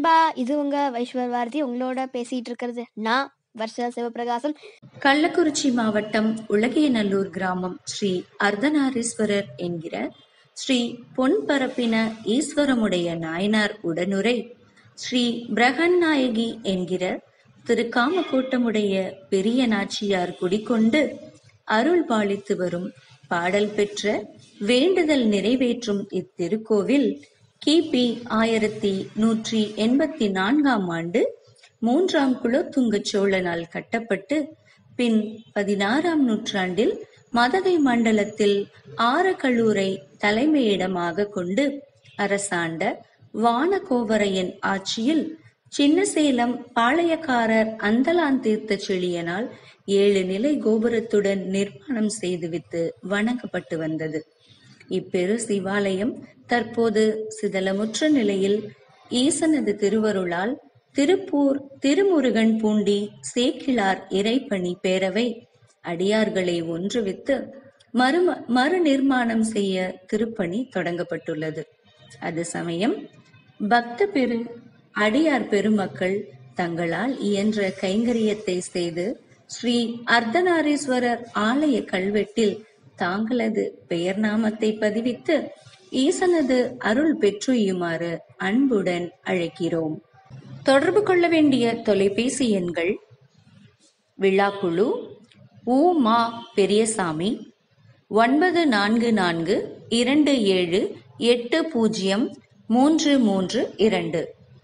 நண்பா இது உங்க வைஸ்வர் பாரதி உங்களோட பேசிட்டு இருக்கிறது நான் வர்ஷா சிவபிரகாசம் கள்ளக்குறிச்சி மாவட்டம் உலகையநல்லூர் கிராமம் ஸ்ரீ அர்த்தநாரீஸ்வரர் என்கிற ஸ்ரீ பொன்பரப்பின ஈஸ்வரமுடைய நாயனார் உடனுரை ஸ்ரீ பிரகன்நாயகி என்கிற திருக்காமக்கூட்டமுடைய பெரிய நாச்சியார் குடிக்கொண்டு அருள் பாலித்து வரும் பாடல் பெற்ற வேண்டுதல் நிறைவேற்றும் இத்திருக்கோவில் கிபி ஆயிரத்தி நூற்றி எண்பத்தி நான்காம் ஆண்டு மூன்றாம் குலோத்துங்க சோழனால் கட்டப்பட்டு பின் பதினாறாம் நூற்றாண்டில் மதகை மண்டலத்தில் ஆரக்கல்லூரை தலைமையிடமாக கொண்டு அரசாண்ட வானகோவரையன் ஆட்சியில் சின்னசேலம் பாளையக்காரர் அந்தலான் தீர்த்த செழியனால் ஏழு நிலை கோபுரத்துடன் நிர்மாணம் செய்துவித்து வணங்கப்பட்டு வந்தது இப்பெரு சிவாலயம் தற்போது சிதலமுற்ற நிலையில் ஈசனது திருவருளால் திருப்பூர் திருமுருகன் பூண்டி சேக்கிழார் இறைப்பணி பேரவை அடியார்களை ஒன்றுவித்து மறு மறுநிர்மாணம் செய்ய திருப்பணி தொடங்கப்பட்டுள்ளது அது சமயம் பக்த பெரு அடியார் பெருமக்கள் தங்களால் இயன்ற கைங்கரியத்தை செய்து ஸ்ரீ அர்த்தநாரீஸ்வரர் ஆலய கல்வெட்டில் தாங்களது பெயர் நாமத்தை பதிவித்து ஈசனது அருள் பெற்றுயுமாறு அன்புடன் அழைக்கிறோம் தொடர்பு கொள்ள வேண்டிய தொலைபேசி எண்கள் விழாக்குழு உ மா பெரியசாமி ஒன்பது நான்கு நான்கு இரண்டு ஏழு எட்டு பூஜ்ஜியம் மூன்று மூன்று இரண்டு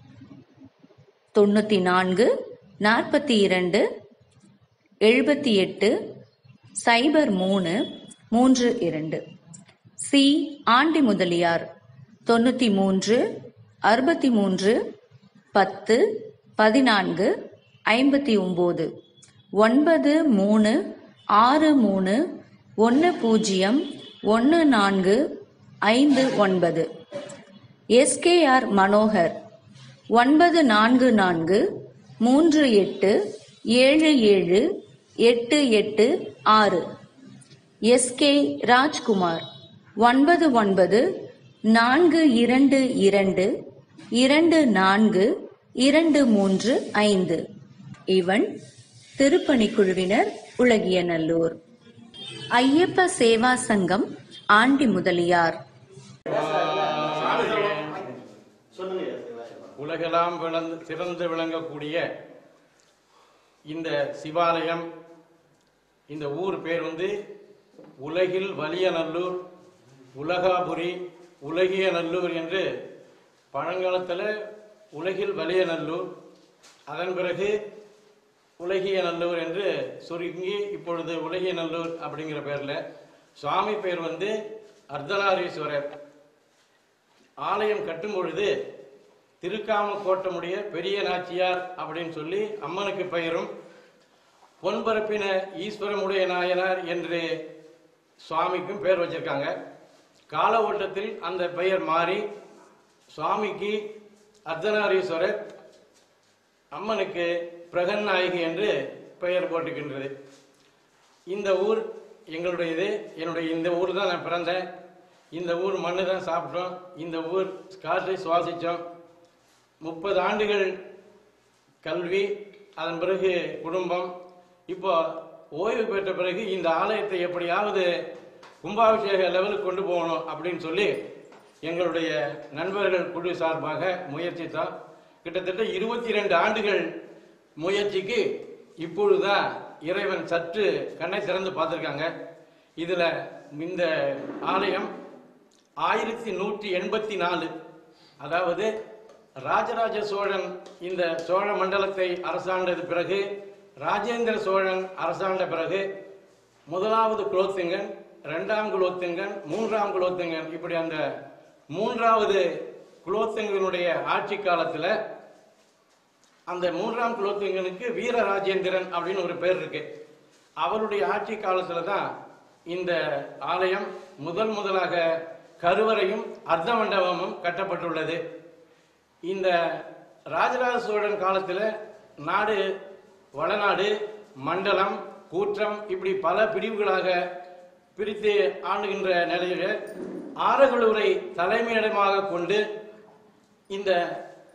தொண்ணூற்றி நான்கு நாற்பத்தி இரண்டு எழுபத்தி எட்டு சைபர் மூணு மூன்று இரண்டு சி ஆண்டி முதலியார் தொண்ணூற்றி மூன்று அறுபத்தி மூன்று பத்து பதினான்கு ஐம்பத்தி ஒம்பது ஒன்பது மூணு ஆறு மூணு ஒன்று பூஜ்ஜியம் ஒன்று நான்கு ஐந்து ஒன்பது எஸ்கேஆர் மனோகர் ஒன்பது நான்கு நான்கு மூன்று எட்டு ஏழு ஏழு எட்டு எட்டு ஆறு எஸ்கே ராஜ்குமார் ஒன்பது ஒன்பது நான்கு இரண்டு இரண்டு இரண்டு நான்கு இரண்டு மூன்று ஐந்து இவன் திருப்பணிக்குழுவினர் உலகியநல்லூர் ஐயப்ப சேவா சங்கம் ஆண்டி முதலியார் உலகெல்லாம் விளந்து சிறந்து விளங்கக்கூடிய இந்த சிவாலயம் இந்த ஊர் பேர் வந்து உலகில் வலியநல்லூர் உலகாபுரி உலகியநல்லூர் என்று பழங்காலத்தில் உலகில் வலியநல்லூர் அதன் பிறகு உலகியநல்லூர் என்று சுருங்கி இப்பொழுது உலகியநல்லூர் அப்படிங்கிற பேரில் சுவாமி பேர் வந்து அர்த்தநாரீஸ்வரர் ஆலயம் கட்டும் பொழுது திருக்காம கோட்டமுடைய பெரிய நாச்சியார் அப்படின்னு சொல்லி அம்மனுக்கு பெயரும் பொன்பரப்பின ஈஸ்வரமுடைய நாயனார் என்று சுவாமிக்கும் பெயர் வச்சிருக்காங்க கால ஓட்டத்தில் அந்த பெயர் மாறி சுவாமிக்கு அர்த்தநாரீஸ்வரர் அம்மனுக்கு பிரகன்நாயகி என்று பெயர் போட்டுக்கின்றது இந்த ஊர் எங்களுடையது என்னுடைய இந்த ஊர் தான் நான் பிறந்தேன் இந்த ஊர் மண்ணு தான் சாப்பிட்டோம் இந்த ஊர் காற்றை சுவாசித்தோம் முப்பது ஆண்டுகள் கல்வி அதன் பிறகு குடும்பம் இப்போ ஓய்வு பெற்ற பிறகு இந்த ஆலயத்தை எப்படியாவது கும்பாபிஷேக லெவலுக்கு கொண்டு போகணும் அப்படின்னு சொல்லி எங்களுடைய நண்பர்கள் குழு சார்பாக முயற்சித்தோம் கிட்டத்தட்ட இருபத்தி ரெண்டு ஆண்டுகள் முயற்சிக்கு இப்பொழுதுதான் இறைவன் சற்று கண்ணை திறந்து பார்த்துருக்காங்க இதில் இந்த ஆலயம் ஆயிரத்தி நூற்றி எண்பத்தி நாலு அதாவது ராஜராஜ சோழன் இந்த சோழ மண்டலத்தை அரசாண்டது பிறகு ராஜேந்திர சோழன் அரசாண்ட பிறகு முதலாவது குலோத்துங்கன் இரண்டாம் குலோத்துங்கன் மூன்றாம் குலோத்துங்கன் இப்படி அந்த மூன்றாவது குலோத்துங்கனுடைய ஆட்சி காலத்துல அந்த மூன்றாம் குலோத்துங்கனுக்கு வீரராஜேந்திரன் அப்படின்னு ஒரு பேர் இருக்கு அவருடைய ஆட்சி காலத்துல தான் இந்த ஆலயம் முதல் முதலாக கருவறையும் அர்த்த மண்டபமும் கட்டப்பட்டுள்ளது இந்த ராஜராஜ சோழன் காலத்தில் நாடு வளநாடு மண்டலம் கூற்றம் இப்படி பல பிரிவுகளாக பிரித்து ஆண்டுகின்ற நிலையில ஆரகுளூரை தலைமையிடமாக கொண்டு இந்த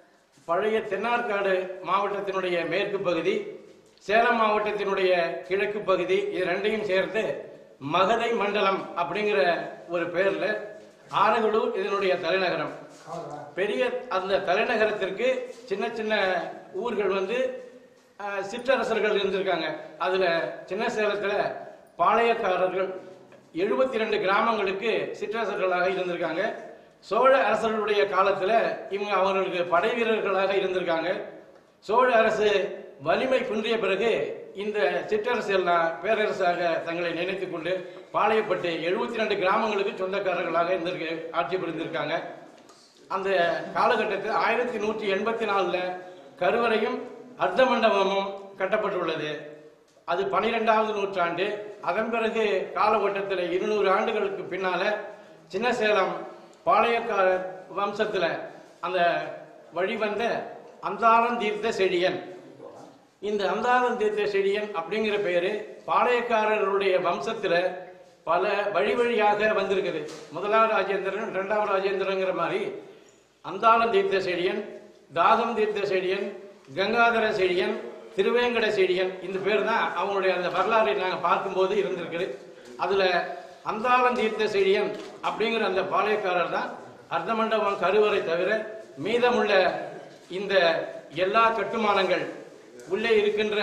பழைய தென்னார்காடு மாவட்டத்தினுடைய மேற்கு பகுதி சேலம் மாவட்டத்தினுடைய கிழக்கு பகுதி இது ரெண்டையும் சேர்த்து மகதை மண்டலம் அப்படிங்கிற ஒரு பெயர்ல ஆரகலூர் இதனுடைய தலைநகரம் பெரிய அந்த தலைநகரத்திற்கு சின்ன சின்ன ஊர்கள் வந்து அஹ், சிற்றரசர்கள் இருந்திருக்காங்க அதுல சின்ன சேலத்துல பாளையக்காரர்கள் எழுபத்தி ரெண்டு கிராமங்களுக்கு சிற்றரசர்களாக இருந்திருக்காங்க சோழ அரசர்களுடைய காலத்துல இவங்க அவர்களுக்கு படை வீரர்களாக இருந்திருக்காங்க சோழ அரசு வலிமை குன்றிய பிறகு இந்த சிற்றரசு எல்லாம் பேரரசாக தங்களை நினைத்துக் கொண்டு பாளையப்பட்டு எழுபத்தி ரெண்டு கிராமங்களுக்கு சொந்தக்காரர்களாக இருந்திருக்கு ஆட்சி புரிந்திருக்காங்க அந்த காலகட்டத்தில் ஆயிரத்தி நூற்றி எண்பத்தி நாலுல கருவறையும் அர்த்த மண்டபமும் கட்டப்பட்டுள்ளது அது பனிரெண்டாவது நூற்றாண்டு அதன் பிறகு காலகட்டத்தில் இருநூறு ஆண்டுகளுக்கு பின்னால சின்ன சேலம் பாளையக்கார வம்சத்துல அந்த வழிவந்த அந்தாரம் தீர்த்த செழியன் இந்த அந்தாரம் தீர்த்த செழியன் அப்படிங்கிற பெயரு பாளையக்காரர்களுடைய வம்சத்துல பல வழி வழியாக வந்திருக்குது முதலாம் ராஜேந்திரன் இரண்டாம் ராஜேந்திரங்கிற மாதிரி அந்தாளம் தீர்த்த செழியன் தாகம் தீர்த்த செழியன் கங்காதர செழியன் திருவேங்கட செழியன் இந்த பேர் தான் அவங்களுடைய அந்த வரலாறை நாங்கள் பார்க்கும்போது இருந்திருக்குது அதுல அந்தாளம் தீர்த்த செழியன் அப்படிங்கிற அந்த பாளையக்காரர் தான் அர்த்தமண்டபம் கருவறை தவிர மீதமுள்ள இந்த எல்லா கட்டுமானங்கள் உள்ளே இருக்கின்ற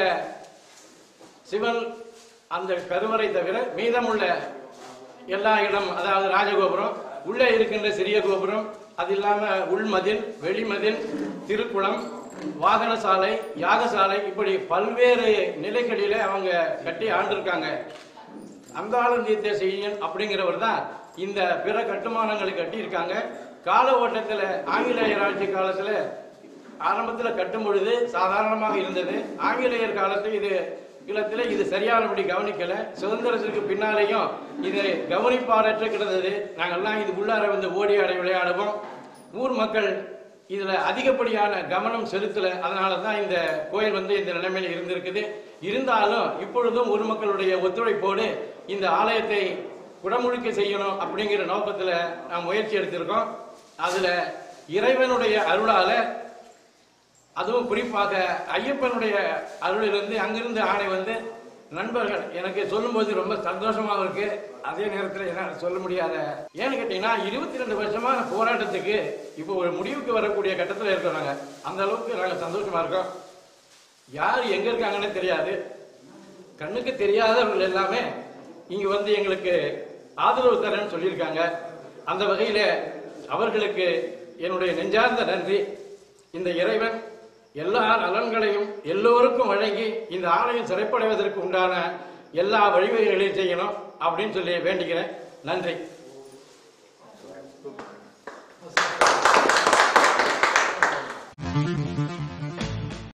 சிவன் அந்த கருவறை தவிர மீதமுள்ள எல்லா இடம் அதாவது ராஜகோபுரம் உள்ளே இருக்கின்ற சிறிய கோபுரம் அது இல்லாம உள்மதில் வெளிமதில் திருக்குளம் வாகனசாலை யாகசாலை இப்படி பல்வேறு நிலைகளிலே அவங்க கட்டி ஆண்டிருக்காங்க அந்தாளம் தீர்த்த செய்யன் அப்படிங்கிறவர் தான் இந்த பிற கட்டுமானங்களை கட்டி இருக்காங்க கால ஓட்டத்துல ஆங்கிலேயர் ஆட்சி காலத்துல ஆரம்பத்துல கட்டும் பொழுது சாதாரணமாக இருந்தது ஆங்கிலேயர் காலத்தில் இது இல்லத்துல இது சரியானபடி கவனிக்கல சுதந்திரத்திற்கு பின்னாலேயும் இது கவனிப்பாரற்று கிடந்தது நாங்கெல்லாம் இது உள்ளார வந்து ஓடி ஆடை விளையாடுவோம் ஊர் மக்கள் இதுல அதிகப்படியான கவனம் செலுத்தல அதனால தான் இந்த கோயில் வந்து இந்த நிலைமையில இருந்திருக்குது இருந்தாலும் இப்பொழுதும் ஊர் மக்களுடைய ஒத்துழைப்போடு இந்த ஆலயத்தை குடமுழுக்க செய்யணும் அப்படிங்கிற நோக்கத்துல நாம் முயற்சி எடுத்திருக்கோம் அதுல இறைவனுடைய அருளால அதுவும் குறிப்பாக ஐயப்பனுடைய அருளிலிருந்து அங்கிருந்து ஆணை வந்து நண்பர்கள் எனக்கு சொல்லும்போது ரொம்ப சந்தோஷமாக இருக்கு அதே நேரத்தில் என்னால் சொல்ல முடியாத ஏன்னு கேட்டீங்கன்னா இருபத்தி ரெண்டு வருஷமான போராட்டத்துக்கு இப்போ ஒரு முடிவுக்கு வரக்கூடிய கட்டத்தில் இருக்கோம் நாங்க அந்த அளவுக்கு நாங்கள் சந்தோஷமா இருக்கோம் யார் எங்க இருக்காங்கன்னு தெரியாது கண்ணுக்கு தெரியாதவர்கள் எல்லாமே இங்க வந்து எங்களுக்கு ஆதரவு தரேன்னு சொல்லியிருக்காங்க அந்த வகையில அவர்களுக்கு என்னுடைய நெஞ்சார்ந்த நன்றி இந்த இறைவன் எல்லா நலன்களையும் எல்லோருக்கும் வழங்கி இந்த ஆலயம் சிறைப்படைவதற்கு உண்டான எல்லா வழிவகைகளையும் செய்யணும் அப்படின்னு சொல்லி வேண்டிக்கிறேன் நன்றி